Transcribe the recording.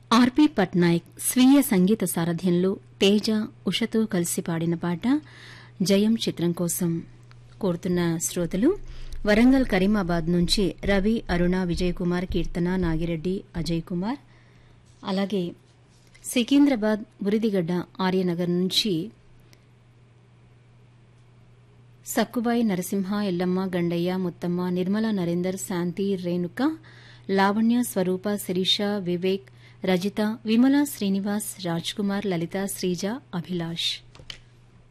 ఆర్పి పట్నాయక్ స్వీయ సంగీత సారథ్యంలో తేజ ఉషతో కలిసి పాడిన పాట జయం చిత్రం కోసం కోరుతున్న శ్రోతలు వరంగల్ కరీమాబాద్ నుంచి రవి అరుణ విజయ్ కుమార్ కీర్తన నాగిరెడ్డి అజయ్ కుమార్ అలాగే సికింద్రాబాద్ బురిదిగడ్డ ఆర్యనగర్ నుంచి సక్కుబాయి నరసింహ ఎల్లమ్మ గండయ్య ముత్తమ్మ నిర్మల నరేందర్ శాంతి రేణుక లావణ్య స్వరూప శిరీష వివేక్ రజిత విమల శ్రీనివాస్ రాజ్ కుమార్ లలిత శ్రీజ అభిలాష్